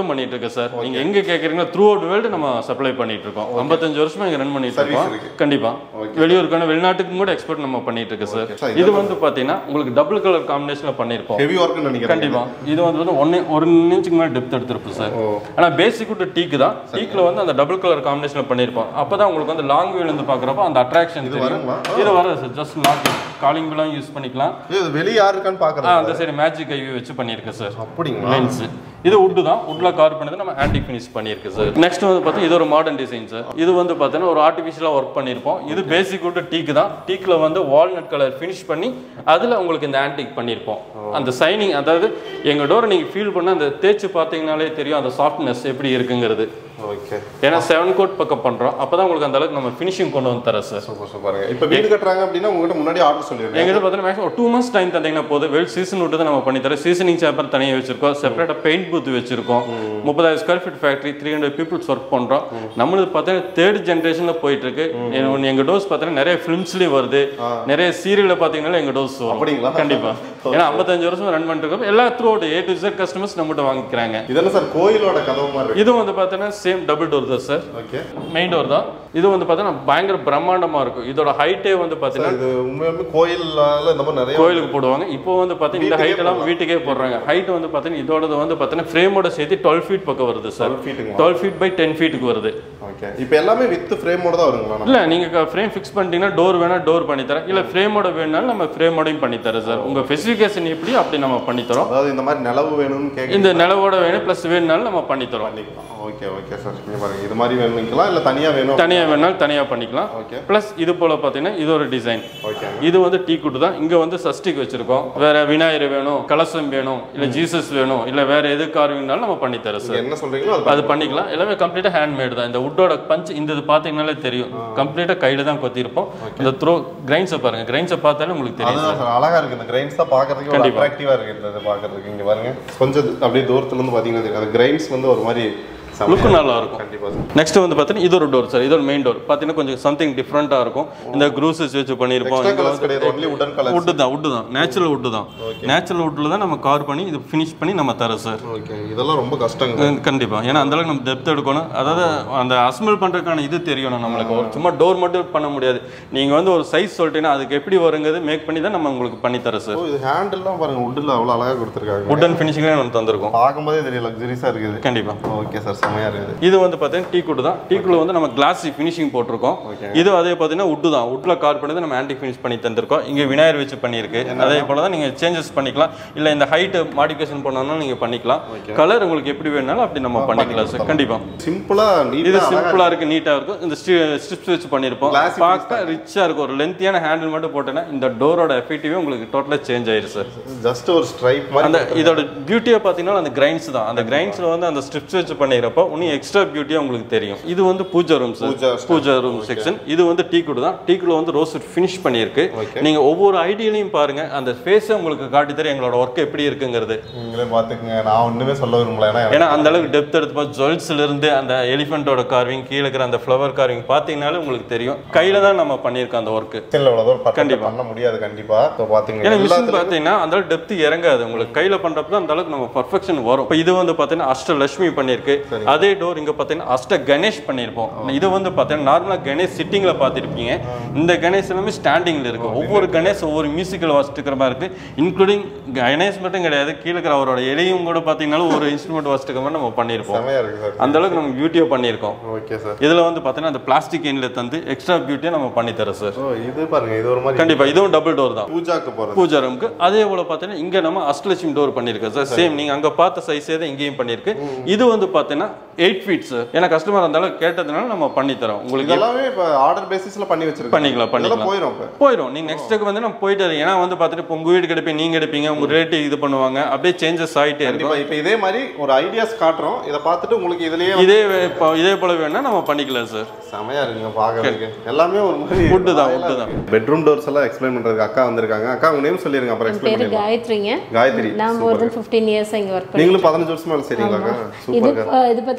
மட்டும் பண்ணிட்டு இருக்கேன் சார் நீங்க எங்க கேக்குறீங்களோ த்ரூ அவுட் வேர்ல்டு நம்ம சப்ளை பண்ணிட்டு இருக்கோம் 55 வருஷமா இங்க ரன் பண்ணிட்டு Service இருக்கோம் இருக்கு. கண்டிப்பா வெளியூருக்கான வெளிநாட்டுக்கும் கூட எக்ஸ்போர்ட் நம்ம பண்ணிட்டு இருக்கு சார் sir. இது வந்து பாத்தீங்கன்னா உங்களுக்கு டபுள் கலர் காம்பினேஷன்ல பண்ணிருப்போம் ஹெவி ஒர்க்னு நினைக்கிறேன் கண்டிப்பா இது வந்து வந்து ஒன்னு ஒரு இன்ச்சுக்கு மேல டெப்த் எடுத்திருப்போம் சார் ஆனா பேசிக் விட்டு டீக்கு தான் டீக்ல வந்து அந்த டபுள் கலர் காம்பினேஷன்ல பண்ணிருப்போம் அப்பதான் உங்களுக்கு வந்து லாங் வியூல இருந்து பாக்குறப்ப அந்த அட்ராக்ஷன் தெரியும் வருங்களா? இது வராது சார் ஜஸ்ட் லாக் காலிங் பிலாம் யூஸ் பண்ணிக்கலாம் இது வெளிய யாரு இருக்கான்னு ஆ, பாக்குறேன் அந்த சைடு மேஜிக் ஐவி வச்சு பண்ணியிருக்கேன் சார் அப்படிங்களா லென்ஸ் இது வுட் தான் வுட்ல கார் பண்ணது நம்ம ஆன்டி ஃபினிஷ் பண்ணியிருக்கு சார் நெக்ஸ்ட் வந்து பார்த்தா இது ஒரு மாடர்ன் டிசைன் சார் இது வந்து பார்த்தீங்கன்னா ஒரு ஆர்டிஃபிஷியலாக ஒர்க் பண்ணியிருப்போம் இது பேசிக் வுட் டீக்கு தான் டீக்ல வந்து வால்நட் கலர் ஃபினிஷ் பண்ணி அதில் உங்களுக்கு இந்த ஆன்டிக் பண்ணியிருப்போம் அந்த சைனிங் அதாவது எங்கள் டோரை நீங்கள் ஃபீல் பண்ண அந்த தேய்ச்சி பார்த்தீங்கனாலே தெரியும் அந்த சாஃப்ட்னஸ் எப்படி இருக்குங்கிறது ஓகே ஏன்னா செவன் கோட் பக்கம் பண்ணுறோம் அப்போ தான் உங்களுக்கு அந்த அளவுக்கு நம்ம ஃபினிஷிங் கொண்டு வந்து தரோம் சார் சூப்பர் சூப்பருங்க இப்போ வீடு கட்டுறாங்க அப்படின்னா உங்ககிட்ட முன்னாடி ஆர்டர் சொல்லிடுங்க எங்கிட்ட பார்த்தீங்கன்னா மேக்ஸிமம் ஒரு டூ மந்த்ஸ் டைம் தந்தீங்கன்னா போதும் வெல் சீசன் விட்டு தான் நம்ம பண்ணி தரோம் சீசனிங் சேப்பர் தனியாக வச்சிருக்கோம் செப்பரேட்டாக பெயிண்ட் பூத் வச்சிருக்கோம் முப்பதாயிரம் square feet factory three hundred peoples work பண்ணுறோம் நம்மளுக்கு பார்த்தீங்கன்னா தேர்ட் ஜென்ரேஷனில் போயிட்டு இருக்கு எங்க- எங்க டோஸ் பார்த்தீங்கன்னா நிறைய ஃபிலிம்ஸ்லேயும் வருது நிறைய சீரியலில் பார்த்தீங்கன்னா எங்க டோஸ் வரும் அப்படிங்களா? கண்டிப்பா ஏன்னா ஐம்பத்தஞ்சு வருஷம் ரன் பண்ணிட்டு இருக்கோம் எல்லா throughout A to Z customers நம்மகிட்ட வாங்கிக்கிறாங்க இதெல்லாம் சார் கோயிலோட கதவு மாதிரி இருக்கு இது வந்து பார்த்தீங்கன்னா சேம் டபுள் டோர் தான் சார் ஓகே மெயின் டோர் தான் இது வந்து பார்த்தீங்கன்னா பயங்கர பிரம்மாண்டமா இருக்கும் இதோட ஹைட்டே வந்து பார்த்தீங்கன்னா இது உண்மையாலுமே கோயில்ல இந்த மாதிரி நிறைய கோயிலுக்கு போடுவாங்க இப்போ வந்து பார்த்தீங்கன்னா இந்த ஹைட் எல்லாம் வீட்டுக்கே போடுறாங்க ஹைட் வந்து பார்த்தீங்கன்னா இதோடது வந்து பார்த்தீங்கன்னா ஃப்ரேமோட சேர்த்து டுவெல் ஃபீட் பக்கம் வருது சார் 12 feet-ங்களா? டுவெல் ஃபீட் பை டென் ஃபீட்டுக்கு வருது ஓகே இப்போ எல்லாமே வித் ஃப்ரேமோட தான் வருங்களா நம்ம? இல்ல நீங்க ஃப்ரேம் ஃபிக்ஸ் பண்ணிட்டீங்கன்னா டோர் வேணா டோர் பண்ணி தரேன் இல்ல ஃப்ரேமோட வேணாலும் நம்ம ஃப்ரேமோடையும் பண்ணி தரேன் சார் உங்க ஸ்பெசிஃபிகேஷன் எப்படி அப்படி நம்ம பண்ணி தரோம் அதாவது இந்த மாதிரி நிலவு வேணும்னு கேட்க இந்த நிலவோட வேணும் ப்ளஸ் வேணுனாலும் நம்ம பண்ணி தரோம் பண்ணிக்கலாம் ஓகே ஓகே சார் இங்க பாருங்க இது மாதிரி வேணும்க்கலாம் இல்ல தனியா வேணும் தனியா வேணாலும் தனியா பண்ணிக்கலாம் ஓகே ப்ளஸ் இது போல பார்த்தீங்கன்னா இது ஒரு டிசைன் ஓகே இது வந்து டீ குட்டு தான் இங்க வந்து சஷ்டிக் வச்சிருக்கோம் வேற விநாயகர் வேணும் கலசம் வேணும் இல்ல ஜீசஸ் வேணும் இல்ல வேற எது கார்விங்னாலும் நம்ம பண்ணி தரோம் சார் என்ன சொல்றீங்களோ அது அது பண்ணிக்கலாம் எல்லாமே கம்ப்ளீட்டாக ஹேண்ட்மேட் தான் இந்த வுட்டோட பஞ்ச் இந்த இது பார்த்தீங்கனாலே தெரியும் கம்ப்ளீட்டாக கையில் தான் கொத்திருப்போம் இந்த த்ரோ கிரைன்ஸை பாருங்க கிரைன்ஸை பார்த்தாலே உங்களுக்கு தெரியும் அதுதான் சார் அழகா இருக்கு இந்த கிரைன்ஸ் தான் பாக்குறதுக்கு ஒரு அட்ராக்டிவா இருக்கு இந்த இது பாக்குறதுக்கு இங்க பாருங்க கொஞ்சம் இது அப்படியே தூரத்துல இருந்து பாத்தீங்கன்னா தெரியும். அந்த கிரைன்ஸ் வந்து ஒரு மாதிரி செமையா லுக்கு நல்லா இருக்கும் கண்டிப்பா சார் நெக்ஸ்ட் வந்து பார்த்தீங்கன்னா இது ஒரு டோர் சார் இது ஒரு மெயின் டோர் பார்த்தீங்கன்னா கொஞ்சம் சம்திங் டிஃப்ரெண்ட்டாக இருக்கும் இந்த க்ரூசஸ் வச்சு பண்ணியிருப்போம் எக்ஸ்ட்ரா கலர்ஸ் கிடையாது ஒன்லி உடன் கலர் வுட்டு தான் வுட்டு தான் நேச்சுரல் வுட்டு தான் நேச்சுரல் வுட்டில் தான் நம்ம கார் பண்ணி இது ஃபினிஷ் பண்ணி நம்ம தரோம் சார் ஓகே இதெல்லாம் ரொம்ப கஷ்டங்க கண்டிப்பா ஏன்னா அந்த அளவுக்கு நம்ம டெப்த் எடுக்கணும் அதாவது அந்த அசம்பிள் பண்றதுக்கான இது தெரியணும் நம்மளுக்கு ஒரு சும்மா டோர் மட்டும் பண்ண முடியாது நீங்க வந்து ஒரு சைஸ் சொல்லிட்டீங்கன்னா அதுக்கு எப்படி வருங்கிறது மேக் பண்ணி தான் நம்ம உங்களுக்கு பண்ணி தரோம் சார் ஓ இது ஹேண்டில்லாம் பாருங்க உட்ல அவ்வளவு அழகா கொடுத்துருக்காங்க வுட் ஃபினிஷிங்லேயே நம்ம தந்திருக்கோம் பார்க்கும்போதே தெரியும் லக்ஸரிஸா இருக்குது கண்டிப்பா ஓகே சார் செமையா இருக்குது இது வந்து பார்த்தீங்கன்னா டீ குட் தான் டீ குள்ள வந்து நம்ம கிளாஸி ஃபினிஷிங் போட்டிருக்கோம் இது அதே பார்த்தீங்கன்னா வுட்டு தான் வுட்ல கார் பண்ணி நம்ம ஆன்டி ஃபினிஷ் பண்ணி தந்திருக்கோம் இங்க விநாயகர் வச்சு பண்ணியிருக்கு அதே போல தான் நீங்க சேஞ்சஸ் பண்ணிக்கலாம் இல்ல இந்த ஹைட் மாடிஃபிகேஷன் பண்ணணும்னா நீங்க பண்ணிக்கலாம் கலர் உங்களுக்கு எப்படி வேணாலும் அப்படி நம்ம பண்ணிக்கலாம் சார் கண்டிப்பா சிம்பிளா இது நீட்டா சிம்பிளா இருக்கு நீட்டா இருக்கும் இந்த ஸ்ட்ரிப்ஸ் வச்சு பண்ணிருப்போம் Glassy பார்க்க ரிச்சா இருக்கும் ஒரு லென்த்தியான ஹேண்டில் மட்டும் போட்டேன்னா இந்த டோரோட எஃபெக்டிவே உங்களுக்கு டோட்டலா சேஞ்ச் ஆயிரு சார் ஜஸ்ட் ஒரு ஸ்ட்ரைப் மாதிரி அந்த இதோட பியூட்டியை பார்த்தீங்கன்னா அந்த கிரைன்ஸ் தான் அந்த கிரைன்ஸ்ல வந்து அந்த ஸ்ட்ரிப்ஸ் வச்சு பண்ணிக்கிறப்போ இன்னும் எக்ஸ்ட்ரா பியூட்டியா உங்களுக்கு தெரியும் இது வந்து pooja room sir pooja pooja room section இது வந்து டீ குடு தான் டீ குடு வந்து ரோஸ் ஃபினிஷ் பண்ணியிருக்கு நீங்க ஒவ்வொரு ஐடியிலையும் பாருங்க அந்த ஃபேஸை உங்களுக்கு காட்டி தரும் எங்களோட ஒர்க் எப்படி இருக்குங்கிறது நீங்களே பாத்துக்கங்க நான் ஒண்ணுமே சொல்ல விரும்பல ஏன்னா ஏன்னா அந்த அளவுக்கு டெப்த் எடுத்து ஜுவல்ஸ்ல இருந்து அந்த எலிஃபென்ட்டோட கார்விங் கீழே இருக்கிற அந்த ஃப்ளவர் கார்விங் பார்த்தீங்கனாலே உங்களுக்கு தெரியும் கையில தான் நம்ம பண்ணியிருக்கோம் அந்த ஒர்க்கு கிச்சன்ல இவ்வளவு தூரம் கண்டிப்பா பண்ண முடியாது கண்டிப்பா இப்போ பாத்துங்க ஏன்னா மிஷின் எல்லாத்துலயும் பார்த்தீங்கன்னா அந்த அளவுக்கு டெப்த் இறங்காது உங்களுக்கு கையில பண்றப்ப அந்த அளவுக்கு நம்ம பர்ஃபெக்ஷன் வரும் இப்போ இது வந்து பார்த்தீங்கன்னா அஷ்ட லட்சுமி பண்ணியிருக்கு அதே டோர் இங்க பார்த்தீங்கன்னா அஷ்ட கணேஷ் பண்ணியிருப்போம் இது வந்து பார்த்தீங்கன்னா நார்மலா கணேஷ் சிட்டிங்ல பார்த்திருப்பீங்க இந்த கணேஷ் எல்லாமே ஸ்டாண்டிங்ல இருக்கு ஒவ்வொரு கணேஷ் ஒவ்வொரு மியூசிக்கல் வாசிட்டுக்கிற மாதிரி இருக்கு இன்க்ளூடிங் கணேஷ் மட்டும் கிடையாது கீழே இருக்கிற அவரோட எலியும் கூட பார்த்தீங்கன்னாலும் ஒரு இன்ஸ்ட்ருமெண்ட் வாசிட்டுக்கிற மாதிரி நம்ம பண்ணியிருப்போம் செமையா இருக்கு சார் அந்த அளவுக்கு நம்ம பியூட்டியா பண்ணியிருக்கோம் ஓகே சார் இதுல வந்து பார்த்தீங்கன்னா அந்த பிளாஸ்டிக் எண்ணில் தந்து எக்ஸ்ட்ரா பியூட்டியா நம்ம பண்ணி தரோம் சார் ஓ இது பாருங்க இது ஒரு மாதிரி கண்டிப்பா இதுவும் டபுள் டோர் தான் பூஜாக்கு போறது பூஜா ரூமுக்கு அதே போல பார்த்தீங்கன்னா இங்க நம்ம அஷ்டலட்சுமி டோர் பண்ணியிருக்கோம் சார் சேம் நீங்க அங்க பார்த்த சைஸே தான் இங்கேயும் பண்ணியிருக்கு இது வந்து பார்த்தீங்கன்னா எயிட் ஃபீட் சார் ஏன்னா கஸ்டமர் அந்த அளவுக்கு கேட்டதுனால நம்ம பண்ணி தரோம் உங்களுக்கு இதெல்லாமே இப்ப ஆர்டர் பேசிஸ்ல பண்ணி வச்சிருக்கோம் பண்ணிக்கலாம், பண்ணிக்கலாம். போயிடும் இப்ப போயிடும் நீங்க நெக்ஸ்ட் ஸ்டெப் வந்து நம்ம போயிட்டு வரோம். ஏன்னா வந்து பார்த்துட்டு இப்போ உங்க வீடு கிடைப்பீங்க நீங்க எடுப்பீங்க உங்க ரேட்டு இது பண்ணுவாங்க அப்படியே சேஞ்சஸ் ஆயிட்டே இருக்கும் கண்டிப்பா இப்ப இதே மாதிரி ஒரு ஐடியாஸ் காட்டுறோம் இதை பார்த்துட்டு உங்களுக்கு இதுலயே இதே வே- இப்போ இதே போல வேணா நம்ம பண்ணிக்கலாம் சார் செமையா இருக்குங்க பாக்குறதுக்கு எல்லாமே ஒரு மாதிரி Wood தான், wood தான். பெட்ரூம் டோர்ஸ் எல்லாம் எக்ஸ்பிளைன் பண்றதுக்கு அக்கா வந்திருக்காங்க அக்கா உங்க நேம் சொல்லிருங்க அப்புறம் என் எக்ஸ்பிளைன் பேரு பண்ணிடலாம் காயத்ரிங்க காயத்ரி நான் மோர் தென் ஃபிஃப்டீன் இயர்ஸ் இங்கே ஒர்க் பண்ணி நீங்களும் பதினஞ்சு வருஷமா வேலை செய்றீங்களாக்கா இது சூப்பர் அஹ், இது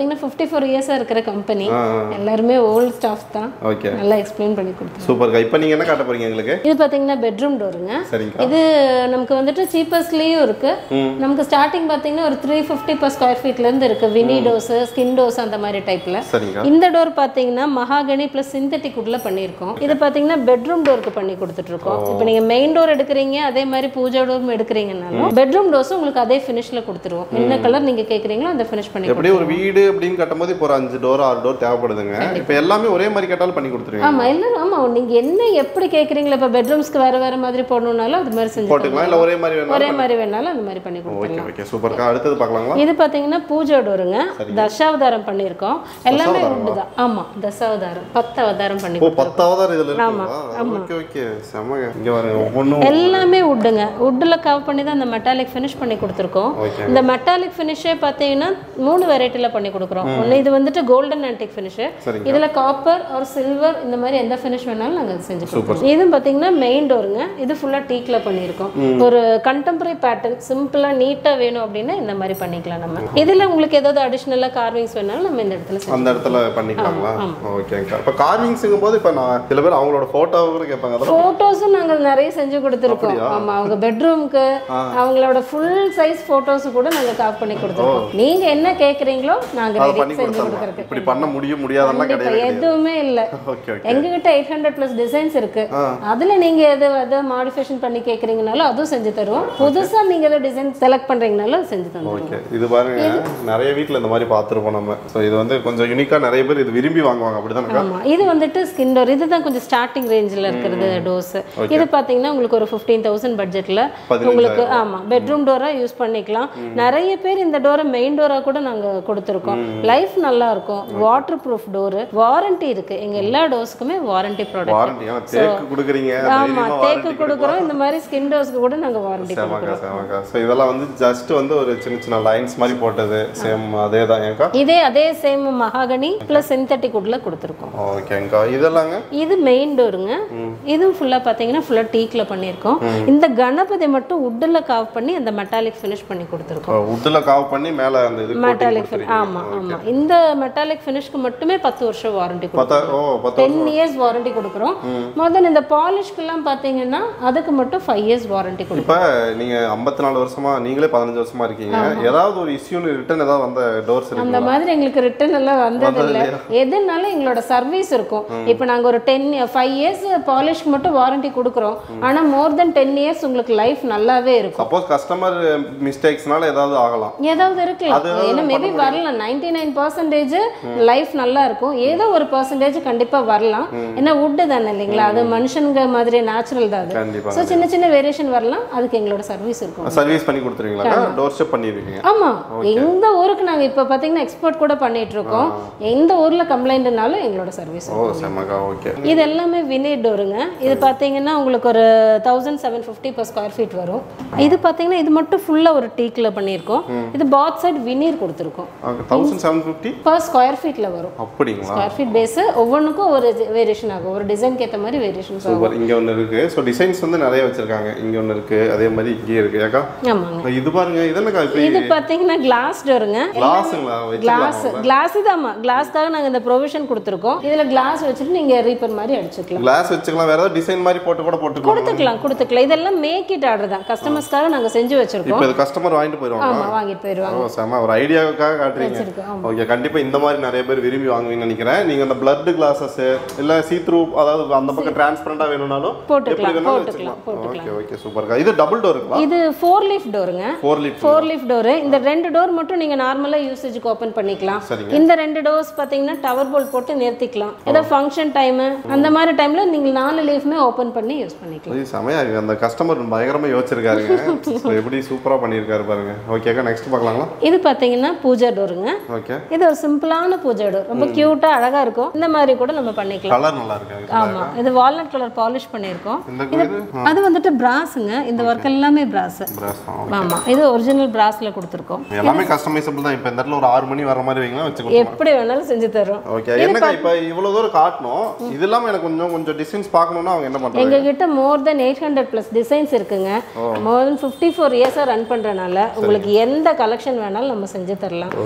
பார்த்தீங்கன்னா ஃபிஃப்டி ஃபோர் இயர்ஸாக இருக்கிற கம்பெனி எல்லாருமே ஓல்ட் ஸ்டாஃப் தான் ஓகே நல்லா எக்ஸ்பிளைன் பண்ணி கொடுத்தோம் சூப்பர்க்கா இப்போ நீங்க என்ன காட்ட போறீங்க எங்களுக்கு இது பார்த்தீங்கன்னா பெட்ரூம் டோருங்க சரிங்கக்கா இது நமக்கு வந்துட்டு சீப்பஸ்ட்லேயும் இருக்கு நமக்கு ஸ்டார்டிங் பார்த்தீங்கன்னா ஒரு த்ரீ ஃபிஃப்டி பர் ஸ்கொயர் ஃபீட்லேருந்து இருக்கு வினி டோஸ் ஸ்கின் டோஸ் அந்த மாதிரி டைப்ல சரிங்கக்கா இந்த டோர் பார்த்தீங்கன்னா மகாகனி ப்ளஸ் சிந்தட்டிக் உட்ல பண்ணியிருக்கோம் இது பார்த்தீங்கன்னா பெட்ரூம் டோருக்கு பண்ணி கொடுத்துட்டு இருக்கோம் இப்போ நீங்க மெயின் டோர் எடுக்கிறீங்க அதே மாதிரி பூஜா டோரும் எடுக்கிறீங்கனாலும் பெட்ரூம் டோர்ஸும் உங்களுக்கு அதே ஃபினிஷ்ல கொடுத்துருவோம் என்ன கலர் நீங்க கேட்குறீங்களோ அந்த ஃபினிஷ் பண்ணி எப்படி ஒரு வீடு அப்படின்னு கட்டும்போது இப்போ ஒரு அஞ்சு டோர் ஆறு டோர் தேவைப்படுதுங்க இப்போ எல்லாமே ஒரே மாதிரி கேட்டாலும் பண்ணி கொடுத்துருவீங்க ஆமா எல்லாரும் ஆமா நீங்க என்ன எப்படி கேட்குறீங்களோ இப்போ பெட்ரூம்ஸ்க்கு வேற வேற மாதிரி போடணும்னாலும் அது மாதிரி செஞ்சு போட்டுக்கலாம் இல்லை ஒரே மாதிரி வேணா ஒரே மாதிரி வேணாலும் அந்த மாதிரி பண்ணி கொடுத்துருவோம் ஓகே ஓகே சூப்பர்க்கா அடுத்தது பார்க்கலாங்களா இது பார்த்தீங்கன்னா பூஜை டோருங்க தசாவதாரம் பண்ணியிருக்கோம் எல்லாமே உண்டு தான் ஆமா தசாவதாரம் பத்து அவதாரம் பண்ணி ஓ பத்தாவது இதுல இருக்குங்களா ஓகே ஓகே செமங்க இங்க பாருங்க ஒவ்வொன்றும் எல்லாமே உட்டுங்க உட்டில் கவர் பண்ணி தான் அந்த மெட்டாலிக் ஃபினிஷ் பண்ணி கொடுத்துருக்கோம் ஓகே இந்த மெட்டாலிக் ஃபினிஷே பார்த்தீங்கன்னா மூணு வெரைட்டியில் பண்ணி கொடுக்குறோம் ஒன்று இது வந்துட்டு கோல்டன் ஆன்டிக் ஃபினிஷு சரிங்க. இதில் காப்பர் ஒரு சில்வர் இந்த மாதிரி எந்த ஃபினிஷ் வேணாலும் நாங்கள் செஞ்சு கொடுப்போம் இதுவும் பார்த்தீங்கன்னா மெயின் டோருங்க இது ஃபுல்லாக டீக்கில் பண்ணியிருக்கோம் ஒரு கண்டெம்பரரி பேட்டர்ன் சிம்பிளாக நீட்டாக வேணும் அப்படின்னா இந்த மாதிரி பண்ணிக்கலாம் நம்ம இதில் உங்களுக்கு ஏதாவது அடிஷ்னலாக கார்விங்ஸ் வேணாலும் நம்ம இந்த இடத்துல செஞ்சு அந்த இடத்துல பண்ணிக்கலாங்களா ஓகேங்கக்கா இப்போ கார்விங்ஸுங்கும் போது இப்போ நான் சில பேர் அவங்களோட ஃபோட்டோவை கூட கேட்பாங்க அதெல்லாம் ஃபோட்டோஸும் நாங்கள் நிறைய செஞ்சு கொடுத்துருக்கோம் ஆமா அவங்க பெட்ரூம்க்கு அவங்களோட ஃபுல் சைஸ் ஃபோட்டோஸ் கூட நாங்கள் காப் பண்ணி கொடுத்துருக்கோம் நீங்க என்ன கேக்குறீங்களோ நாங்க அதை ரெடி பண்ணி செஞ்சு கொடுத்துடலாம் கொடுக்கறதுக்கு இப்படி பண்ண முடியும் முடியாதெல்லாம் கண்டிப்பா கிடையாது எதுவுமே இல்ல ஓகே ஓகே எங்ககிட்ட எயிட் ஹண்ட்ரட் பிளஸ் டிசைன்ஸ் இருக்கு அதுல நீங்க எது எதை மாடிஃபிகேஷன் பண்ணி கேக்குறீங்கனாலும் அதுவும் செஞ்சு தருவோம் புதுசா நீங்க எதை டிசைன் செலக்ட் பண்றீங்கனாலும் அது செஞ்சு தந்துருவோம் ஓகே இது பாருங்க நிறைய வீட்ல இந்த மாதிரி பார்த்துருப்போம் நம்ம ஸோ இது வந்து கொஞ்சம் யூனிக்கா நிறைய பேர் இது விரும்பி வாங்குவாங்க அப்படிதானக்கா ஆமா இது வந்துட்டு ஸ்கின் டோர் இதுதான் கொஞ்சம் ஸ்டார்டிங் ரேஞ்சில் இருக்கிறது டோஸ் இது பாத்தீங்கன்னா உங்களுக்கு ஒரு ஃபிஃப்டீன் தௌசண்ட் பட்ஜெட்ல உங்களுக்கு ஆமா பெட்ரூம் டோரா யூஸ் பண்ணிக்கலாம் நிறைய பேர் இந்த டோரை மெயின் டோரா கூட நாங்க கொடுத்துருக்கோம் லைஃப் நல்லா இருக்கும் வாட்டர் ப்ரூஃப் டோரு வாரண்டி இருக்கு எங்க எல்லா டோர்ஸ்க்குமே வாரண்டி ப்ராடக்ட் வாரண்டி ஏன்னா தேக்கு கொடுக்குறீங்க ஆமா தைரியமா தேக்கு வாரண்டி கொடுக்குறோம் இந்த மாதிரி ஸ்கின் டோர்ஸ்க்கு கூட நாங்க வாரண்டி சேமாக்கா சேமாக்கா ஸோ இதெல்லாம் வந்து ஜஸ்ட் வந்து ஒரு சின்ன சின்ன லைன்ஸ் மாதிரி போட்டது சேம் அதே தான் ஏங்கா இதே அதே சேம் மகாகனி பிளஸ் சிந்தட்டிக் உட்ல கொடுத்துருக்கோம் ஓகேங்கா இதெல்லாங்க இது மெயின் டோருங்க இதுவும் ஃபுல்லா பாத்தீங்கன்னா ஃபுல்லா டீக்ல பண்ணியிருக்கோம் இந்த கணபதி மட்டும் உட்டில் காவ் பண்ணி அந்த மெட்டாலிக் ஃபினிஷ் பண்ணி கொடுத்துருக்கோம் உட்டில் காவ் பண்ணி மேலே அந்த இது மெட்டாலிக் ஆமா ஆமா இந்த மெட்டாலிக் ஃபினிஷ்க்கு மட்டுமே பத்து வருஷம் வாரண்டி பத்தா கொடுக்குறோம் ஓ பத்து டென் இயர்ஸ் வாரண்டி கொடுக்குறோம் முதல்ல இந்த பாலிஷ்க்கெல்லாம் பார்த்தீங்கன்னா அதுக்கு மட்டும் ஃபைவ் இயர்ஸ் வாரண்டி கொடுக்குறோம் இப்போ நீங்க ஐம்பத்தி நாலு வருஷமா நீங்களே பதினஞ்சு வருஷமா இருக்கீங்க ஏதாவது ஒரு இஷ்யூன்னு ரிட்டர்ன் ஏதாவது வந்த டோர்ஸ் அந்த இருக்குங்களா மாதிரி எங்களுக்கு ரிட்டர்ன் எல்லாம் வந்தது இல்ல எதுனாலும் எங்களோட சர்வீஸ் இருக்கும் இப்போ நாங்க ஒரு டென் ஃபைவ் இயர்ஸ் பாலிஷ்க்கு மட்டும் வாரண்டி கொடுக்குறோம் ஆனா மோர் தென் டென் இயர்ஸ் உங்களுக்கு லைஃப் நல்லாவே இருக்கும் சப்போஸ் கஸ்டமர் மிஸ்டேக்ஸ்னால ஏதாவது ஆகலாம் ஏதாவது இருக்கலாம் அது ஏதாவது ஏன்னா மேபி வரலாம் நைன்டி நைன் பர்சன்டேஜ் லைஃப் நல்லா இருக்கும் ஏதோ ஒரு பர்சன்டேஜ் கண்டிப்பா வரலாம் ஏன்னா வுட்டு தானே இல்லைங்களா அது மனுஷனுங்க மாதிரி நேச்சுரல் தான் அது கண்டிப்பா ஸோ சின்ன சின்ன வேரியேஷன் வரலாம் அதுக்கு எங்களோட சர்வீஸ் இருக்கும் சர்வீஸ் பண்ணி கொடுத்துருவீங்களா டோர் ஸ்டெப் பண்ணிடுவீங்க ஆமா எந்த ஊருக்கு நாங்க இப்ப பாத்தீங்கன்னா எக்ஸ்போர்ட் கூட பண்ணிட்டு இருக்கோம் எந்த ஊர்ல கம்ப்ளைண்ட்னாலும் எங்களோட சர்வீஸ் ஓ செம்மக்கா ஓகே இது எல்லாமே வினீர் டோருங்க இது பார்த்தீங்கன்னா உங்களுக்கு ஒரு thousand seven fifty per square feet வரும் இது பார்த்தீங்கன்னா இது மட்டும் ஃபுல்லாக ஒரு டீக்கில் பண்ணியிருக்கோம் இது பாத் சைட் வினீர் கொடுத்துருக்கோம் thousand seven fifty per square ஃபீட்டில் வரும் அப்படிங்களா ஸ்கொயர் ஃபீட் பேஸு ஒவ்வொன்றுக்கும் ஒரு வேரியேஷன் ஆகும் ஒரு டிசைன்க்கு ஏற்ற மாதிரி வேரியேஷன்ஸ் ஆகும் சூப்பர் இங்க ஒன்று இருக்கு ஸோ டிசைன்ஸ் வந்து நிறைய வச்சிருக்காங்க இங்க ஒன்று இருக்கு அதே மாதிரி இங்கே இருக்கு ஏக்கா ஆமாங்க இது பாருங்க இது என்னக்கா இப்படி இது பார்த்தீங்கன்னா கிளாஸ் டோருங்க கிளாஸுங்களா கிளாஸ் வச்சுக்கலாம் கிளாஸ் இதாம்மா கிளாஸ்க்காக நாங்கள் இந்த ப்ரொவிஷன் கொடுத்துருக்கோம் இதில் கிளாஸ் வச்சுட்டு நீங்கள் ரீப்பர் மாதிரி அடிச்சுக்கலாம் கிளாஸ் வச்சுக்கலாம் வேற ஏதாவது டிசைன் மாதிரி போட்டு கூட போட்டுக்கலாம் கொடுத்துக்கலாம் கொடுத்துக்கலாம் இதெல்லாம் மேக் இட் ஆர்டர் தான் கஸ்டமர்ஸ்க்காக நாங்கள் செஞ்சு வச்சிருக்கோம் இப்போ இது கஸ்டமர் வாங்கிட்டு போயிடுவாங்க ஆமா வாங்கிட்டு போயிடுவாங்க ஓ செம ஒரு ஐடியாவுக்காக காட்டுறீங்க வச்சிருக்கோம், ஆமா. ஓகே கண்டிப்பா இந்த மாதிரி நிறைய பேர் விரும்பி வாங்குவீங்கன்னு நினைக்கிறேன் நீங்க அந்த பிளட் கிளாஸஸ் இல்ல சீ த்ரூ அதாவது அந்த பக்கம் டிரான்ஸ்பரண்டா வேணும்னாலும் போட்டுக்கலாம், எப்படி வேணாலும் போட்டுக்கலாம், வச்சுக்கலாம் ஓகே ஓகே சூப்பர்க்கா இது டபுள் டோருங்களா இது ஃபோர் லீஃப் டோருங்க four leaf four leaf door இந்த ரெண்டு டோர் மட்டும் நீங்க நார்மலா யூசேஜுக்கு ஓபன் பண்ணிக்கலாம் சரிங்க. இந்த ரெண்டு டோர்ஸ் பாத்தீங்கன்னா டவர் போல்ட் போட்டு நிறுத்திக்கலாம் ஏதோ ஃபங்க்ஷன் டைம் அந்த மாதிரி டைம்ல நீங்க நாலு லீஃப்மே ஓபன் பண்ணி யூஸ் பண்ணிக்கலாம் இது செமையா இருக்கு அந்த கஸ்டமர் பயங்கரமா யோசிச்சிருக்காருங்க So, எப்படி சூப்பரா பண்ணியிருக்காரு பாருங்க ஓகேக்கா நெக்ஸ்ட் பார்க்கலாங்களா இது பாத்தீங்கன்னா பூஜா டோருங்க ஓகே இது ஒரு சிம்பிளான பூஜா டோர் ரொம்ப கியூட்டா அழகா இருக்கும் இந்த மாதிரி கூட நம்ம பண்ணிக்கலாம் கலர் நல்லா இருக்கு ஆமா இது வால்நட் கலர் பாலிஷ் பண்ணியிருக்கோம் இந்த இது அது வந்துட்டு பிராஸுங்க இந்த ஒர்க் எல்லாமே பிராஸ் brass தான். ஆமா இது ஒரிஜினல் பிராஸ்ல கொடுத்துருக்கோம் எல்லாமே கஸ்டமைசபிள் தான் இப்போ இந்த இடத்துல ஒரு ஆறு மணி வர மாதிரி வைங்களா வச்சு கொடுக்கலாம் எப்படி வேணாலும் செஞ்சு தரோம் ஓகே என்னக்கா இப்போ இவ்வளவு தூரம் காட்டணும் இது இல்லாம எனக்கு கொஞ்சம் கொஞ்சம் டிசைன்ஸ் பார்க்கணும்னா அவங்க என்ன பண்றாங்க எங்க கிட்ட more than eight hundred plus designs இருக்குங்க மோர் தென் ஃபிஃப்டி ஃபோர் இயர்ஸாக ரன் பண்றனால உங்களுக்கு எந்த கலெக்ஷன் வேணாலும் நம்ம செஞ்சு தரலாம்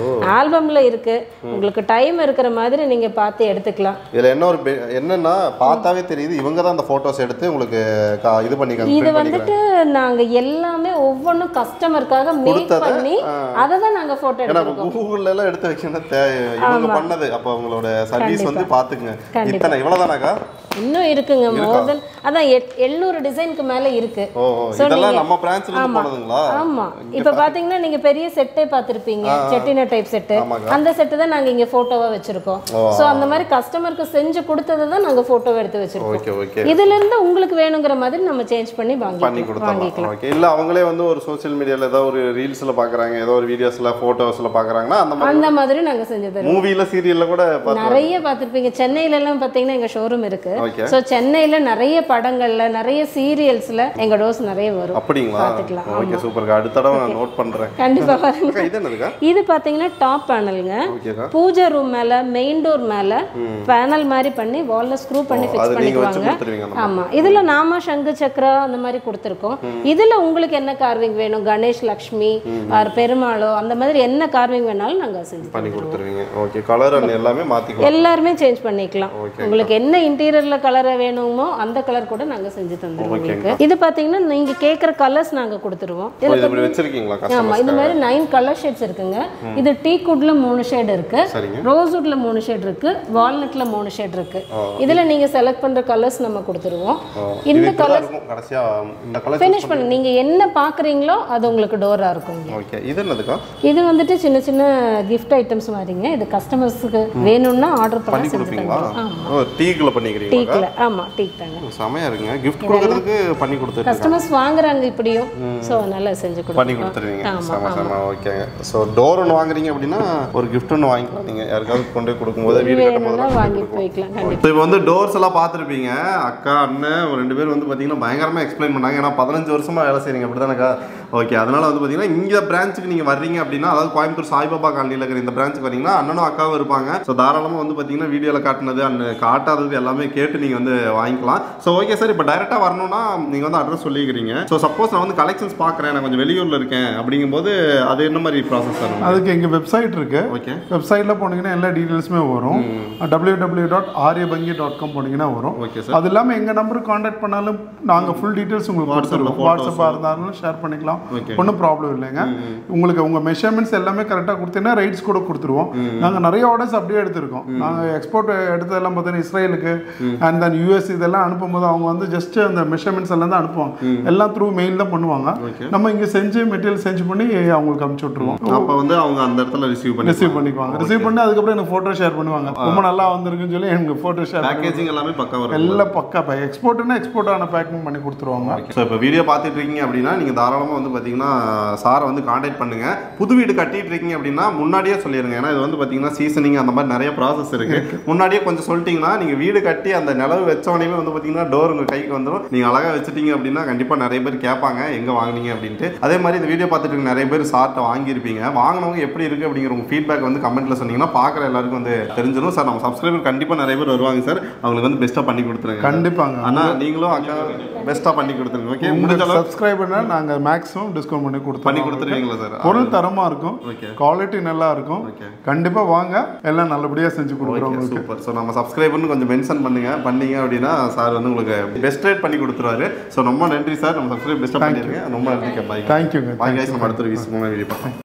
ஆல்பம்ல இருக்கு உங்களுக்கு டைம் இருக்கிற மாதிரி நீங்க பார்த்து எடுத்துக்கலாம் இதுல என்ன ஒரு பெ- என்னன்னா பார்த்தாவே தெரியுது இவங்க தான் அந்த போட்டோஸ் எடுத்து உங்களுக்கு கா- இது பண்ணிக்காங்க இது print வந்துட்டு நாங்க எல்லாமே ஒவ்வொன்றும் கஸ்டமருக்காக மேக் கொடுத்தத, பண்ணி அதை தான் நாங்க போட்டோ ஏன்னா எடுத்துருக்கோம் கூகுள்ல எல்லாம் எடுத்து வைக்கணும் தே- இவங்க பண்ணது அப்ப உங்களோட சர்வீஸ் வந்து பாத்துக்குங்க இத்தனை இவ்வளவுதானாக்கா இன்னும் இருக்குங்க மோர் தென் அதான் எட்- எழுநூறு டிசைனுக்கு மேல இருக்கு ஓ ஓ, So, இதெல்லாம் நீங்க- நம்ம பிரான்ச்ல இருந்து போனதுங்களா ஆமா இப்ப பாத்தீங்கன்னா நீங்க பெரிய செட்டே பார்த்திருப்பீங்க செட்டின டைப் செட்டு ஆமாங்க. அந்த செட்டு தான் நாங்க இங்க போட்டோவா வச்சிருக்கோம் சோ அந்த மாதிரி கஸ்டமருக்கு செஞ்சு கொடுத்ததை தான் நாங்க போட்டோவா எடுத்து வச்சிருக்கோம் ஓகே ஓகே இதுல இருந்து உங்களுக்கு வேணுங்கிற மாதிரி நம்ம சேஞ்ச் பண்ணி பண்ணி வாங்கிக்கலாம் கொடுத்தலாம் வாங்கிக்கலாம் ஓகே இல்ல அவங்களே வந்து ஒரு சோஷியல் மீடியால ஏதோ ஒரு ரீல்ஸ்ல பாக்குறாங்க ஏதோ ஒரு வீடியோஸ்ல போட்டோஸ்ல பாக்குறாங்கன்னா அந்த மாதிரி அந்த மாதிரி நாங்க செஞ்சு தருவோம் மூவில சீரியல்ல கூட பார்த்து நிறைய பார்த்திருப்பீங்க சென்னையில எல்லாம் பாத்தீங்கன்னா எங்க ஷோரூம் இருக்கு Okay. சோ சென்னையில நிறைய படங்கள்ல நிறைய சீரியல்ஸ்ல எங்க டோஸ் நிறைய வரும் அப்படிங்களா பார்த்துக்கலாம், ஓகே சூப்பர்க்கா அடுத்த தடவை நான் நோட் பண்றேன் கண்டிப்பா பாருங்க அக்கா, இது என்னதுக்கா இது பாத்தீங்கன்னா டாப் பேனலுங்க ஓகேக்கா பூஜை ரூம் மேல மெயின் டோர் மேல பேனல் மாதிரி பண்ணி வால்ல ஸ்க்ரூ பண்ணி அது ஃபிக்ஸ் நீங்க வச்சு பண்ணிக்குவாங்க கொடுத்துருவீங்க அந்த ஆமா இதுல நாம சங்கு சக்கரா அந்த மாதிரி கொடுத்துருக்கோம் இதுல உங்களுக்கு என்ன கார்விங் வேணும் கணேஷ் லக்ஷ்மி ஆர் பெருமாளோ அந்த மாதிரி என்ன கார்விங் வேணாலும் நாங்க செஞ்சு பண்ணி கொடுத்துருவீங்க ஓகே கலர் அண்ட் எல்லாமே மாத்திக்கலாம் எல்லாருமே சேஞ்ச் பண்ணிக்கலாம் உங்களுக்கு என்ன இன்டீரியர்ல கலர் வேணுமோ அந்த கலர் கூட நாங்க செஞ்சு தந்துருவோம் உங்களுக்கு இது பாத்தீங்கன்னா நீங்க கேக்குற கலர்ஸ் நாங்க கொடுத்துருவோம் ஓ, இது இப்படி வச்சிருக்கீங்களா ஆமா கஸ்டமர் இந்த மாதிரி நைன் கலர் ஷேட்ஸ் இருக்குங்க இது டீ குட்ல மூணு ஷேட் இருக்கு சரிங்க ரோஸ்வுட்ல மூணு ஷேட் இருக்கு வால்நட்ல மூணு ஷேட் இருக்கு இதுல நீங்க செலக்ட் பண்ற கலர்ஸ் நம்ம கொடுத்துருவோம் இது இந்த இப்படிதான் கலர் இருக்கும் கடைசியா இந்த கலர் ஃபினிஷ் பண்ண நீங்க என்ன பாக்குறீங்களோ அது உங்களுக்கு டோரா இருக்கும் இங்க. ஓகே இது என்னதுக்கா இது வந்துட்டு சின்ன சின்ன கிஃப்ட் ஐட்டம்ஸ் மாதிரிங்க இது கஸ்டமர்ஸ்க்கு வேணும்னா ஆர்டர் பண்ணி பண்ணி செஞ்சு கொடுப்பீங்களா தந்துருவோம் ஆமா ஓ டீக்குள்ள பண்ணிக்கிறீங்களா டீக்ல ஆமா டீக் தாங்க செமையா இருக்குங்க கிஃப்ட் கொடுக்கறதுக்கு பண்ணி கொடுத்துருக்கீங்க கஸ்டமர்ஸ் வாங்குறாங்க இப்படியும் சோ அதனால செஞ்சு பண்ணி கொடுப்போம் கொடுத்துருவீங்க ஆமா செம செம ஓகேங்க ஸோ டோர் ஒன்று வாங்குறீங்க அப்படின்னா ஒரு gift ஒன்று வாங்கிக்கலாம் நீங்கள் யாருக்காவது கொண்டு போய் கொடுக்கும்போது வீடு கட்டும் வேணும்னா போது வாங்கி போய்க்கலாம் கண்டிப்பா ஸோ இப்போ வந்து டோர்ஸ் எல்லாம் பார்த்துருப்பீங்க அக்கா அண்ணன் ஒரு ரெண்டு பேரும் வந்து பார்த்தீங்கன்னா பயங்கரமாக எக்ஸ்பிளைன் பண்ணாங்க ஏன்னா பதினஞ்சு வருஷமா வேலை செய்றீங்க அப்படி தானேக்கா ஓகே அதனால வந்து பார்த்தீங்கன்னா இங்கே பிரான்ச்சுக்கு நீங்கள் வர்றீங்க அப்படின்னா அதாவது கோயம்புத்தூர் சாய்பாபா காலனியில் இருக்கிற இந்த பிரான்ச்சுக்கு வரீங்கன்னா அண்ணனும் அக்காவும் இருப்பாங்க ஸோ தாராளமாக வந்து பார்த்தீங்கன்னா வீடியோவில் காட்டினது அண்ணன் காட்டாதது எல்லாமே கேட்டு நீங்கள் வந்து வாங்கிக்கலாம் ஸோ ஓகே சார் இப்போ டைரெக்டாக வரணும்னா நீங்கள் வந்து அட்ரஸ் சொல்லிக்கிறீங்க ஸோ சப்போஸ் நான் வந்து கலெக்ஷன்ஸ் பார்க்குறேன் நான் கொஞ்சம் வெளியூரில் இருக்கேன் அப்படிங்கும்போது அது என்ன மாதிரி ப்ராசஸ் சார் அதுக்கு எங்கள் வெப்சைட் இருக்கு ஓகே வெப்சைட்டில் போனீங்கன்னா எல்லா டீட்டெயில்ஸுமே வரும் W W dot Aaryabangy dot com போனீங்கன்னா வரும் ஓகே சார் அது இல்லாமல் எங்கள் நம்பருக்கு காண்டாக்ட் பண்ணாலும் நாங்கள் ஃபுல் டீட்டெயில்ஸ் உங்களுக்கு வாட்ஸ்அப்ல கொடுத்துருவோம் வாட்ஸ்அப்பாக இருந்தாலும் ஷேர் பண்ணிக்கலாம் Okay. ஒன்றும் ப்ராப்ளம் இல்லைங்க உங்களுக்கு உங்கள் மெஷர்மெண்ட்ஸ் எல்லாமே கரெக்டாக கொடுத்தீங்கன்னா ரைட்ஸ் கூட கொடுத்துருவோம் நாங்கள் நிறைய ஆர்டர்ஸ் அப்படியே எடுத்திருக்கோம் நாங்கள் எக்ஸ்போர்ட் எடுத்ததெல்லாம் பார்த்தீங்கன்னா இஸ்ரேலுக்கு அண்ட் தென் யூஎஸ் இதெல்லாம் அனுப்பும்போது அவங்க வந்து ஜஸ்ட் அந்த மெஷர்மெண்ட்ஸ் எல்லாம் தான் அனுப்புவாங்க எல்லாம் த்ரூ மெயில் தான் பண்ணுவாங்க Okay. நம்ம இங்கே செஞ்சு மெட்டீரியல் செஞ்சு பண்ணி அவங்களுக்கு அனுப்பிச்சு விட்ருவோம் அப்போ வந்து அவங்க அந்த இடத்துல ரிசீவ் பண்ணி ரிசீவ் பண்ணிக்குவாங்க ரிசீவ் பண்ணி அதுக்கப்புறம் எனக்கு ஃபோட்டோ ஷேர் பண்ணுவாங்க ரொம்ப நல்லா வந்திருக்குன்னு சொல்லி எனக்கு ஃபோட்டோ ஷேர் பேக்கேஜிங் எல்லாமே பக்கா வரும் எல்லாம் பக்கா பே எக்ஸ்போர்ட்னா எக்ஸ்போர்ட் ஆன பேக்கிங் பண்ணி கொடுத்துருவாங்க ஸோ இப்போ வீடியோ பார்த்துட்டு இருக்கீங்க அப்படின்னா நீங்கள் தாராளமாக வந்து பார்த்தீங்கன்னா சாரை வந்து காண்டாக்ட் பண்ணுங்க புது வீடு கட்டிட்டு இருக்கீங்க அப்படின்னா முன்னாடியே சொல்லிடுங்க ஏன்னா இது வந்து பார்த்தீங்கன்னா சீசனிங் அந்த மாதிரி நிறைய ப்ராசஸ் இருக்கு முன்னாடியே கொஞ்சம் சொல்லிட்டீங்கன்னா நீங்கள் வீடு கட்டி அந்த நிலவு வச்சோடனே வந்து பார்த்தீங்கன்னா டோர் உங்கள் கைக்கு வந்துடும் நீங்கள் அழகாக வச்சுட்டீங்க அப்படின்னா கண்டிப்பாக நிறைய பேர் கேட்பாங்க எங்கே வாங்குனீங்க அப்படின்ட்டு அதே மாதிரி இந்த வீடியோ பார்த்துட்டு இருக்க நிறைய பேர் சார்ட்ட வாங்கியிருப்பீங்க வாங்கினவங்க எப்படி இருக்கு அப்படிங்கிற உங்க ஃபீட்பேக் வந்து கமெண்ட்ல சொன்னீங்கன்னா பார்க்குற எல்லாருக்கும் வந்து தெரிஞ்சிடும் சார் நம்ம சப்ஸ்கிரைபர் கண்டிப்பாக நிறைய பேர் வருவாங்க சார் அவங்களுக்கு வந்து பெஸ்ட்டாக பண்ணி கொடுத்துருங்க கண்டிப்பாங்க அண்ணா நீங்களும் அக்கா பெஸ்ட்டாக பண்ணி கொடுத்துருங்க ஓகே முடிஞ்ச உங்களுக்கு அளவு சப்ஸ்கிரைபர்னா நாங்கள் மேக்ஸிமம் டிஸ்கவுண்ட் பண்ணி கொடுத்தோம் பண்ணி கொடுத்துருவீங்களா சார் பொருள் தரமா இருக்கும் Okay. குவாலிட்டி நல்லா இருக்கும் Okay. கண்டிப்பா வாங்க எல்லாம் நல்லபடியா செஞ்சு கொடுக்குறோம் உங்களுக்கு சூப்பர் ஸோ நம்ம சப்ஸ்கிரைபர்னு கொஞ்சம் மென்ஷன் பண்ணுங்க பண்ணீங்க அப்படின்னா சார் வந்து உங்களுக்கு பெஸ்ட் ரேட் பண்ணி கொடுத்துருவாரு ஸோ ரொம்ப நன்றி சார் நம்ம சப்ஸ்கிரைப் பெஸ்ட்டாக பண்ணிருங்க ரொம்ப நன்றி பாய் தேங்க்யூங்க பாய் கைஸ் நம்ம அடுத்த வீஸ் வீடியோ பார்க்கலாம்